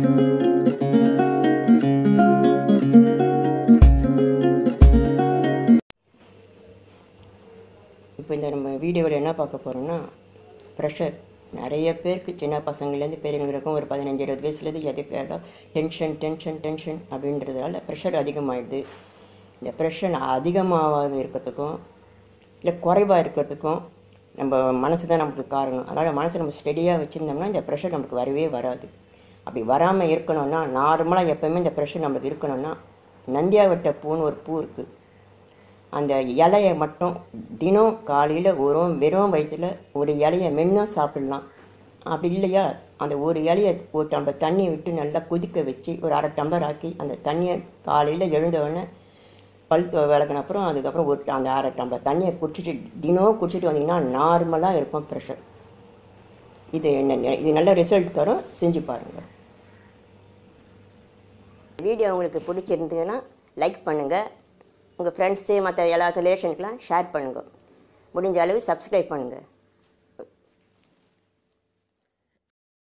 இப்போ இந்த நம்ம வீடியோவில் என்ன பார்க்க போகிறோம்னா ப்ரெஷர் நிறைய பேருக்கு சின்ன பசங்கள்லேருந்து பெரியவங்க வரைக்கும் ஒரு பதினஞ்சு இருபது வயசுலேருந்து எது கேட்டால் டென்ஷன் டென்ஷன் டென்ஷன் அப்படின்றதுனால ப்ரெஷர் அதிகமாகிடுது இந்த ப்ரெஷர் அதிகமாக இருக்கிறதுக்கும் இல்லை குறைவாக இருக்கிறதுக்கும் நம்ம மனசு தான் நமக்கு காரணம் அதனால் மனசை நம்ம ஸ்டெடியாக வச்சுருந்தோம்னா இந்த ப்ரெஷர் நமக்கு வரவே வராது அப்படி வராமல் இருக்கணும்னா நார்மலாக எப்போவுமே இந்த ப்ரெஷர் நமக்கு இருக்கணும்னா நந்தியாவட்ட பூன்னு ஒரு பூ இருக்குது அந்த இலையை மட்டும் தினம் காலையில் ஒரு வெறும் வயிற்றுல ஒரு இலையை மென்னும் சாப்பிடலாம் அப்படி இல்லையா அந்த ஒரு இலையை ஒரு டம்ளர் தண்ணியை விட்டு நல்லா கொதிக்க வச்சு ஒரு அரை டம்ளர் ஆக்கி அந்த தண்ணியை காலையில் எழுந்த உடனே பல் துவ- விளக்குன அப்புறம் அதுக்கப்புறம் ஒரு அந்த அரை டம்ளர் தண்ணியை குடிச்சிட்டு தினம் குடிச்சிட்டு வந்தீங்கன்னா நார்மலாக இருக்கும் ப்ரெஷர் இது என்ன இது நல்ல ரிசல்ட் தரும் செஞ்சு பாருங்கள் வீடியோ உங்களுக்கு பிடிச்சிருந்ததுன்னா லைக் பண்ணுங்கள் உங்கள் ஃப்ரெண்ட்ஸு மற்ற எல்லா ரிலேஷனுக்கெலாம் ஷேர் பண்ணுங்கள் முடிஞ்ச அளவு சப்ஸ்கிரைப் பண்ணுங்கள்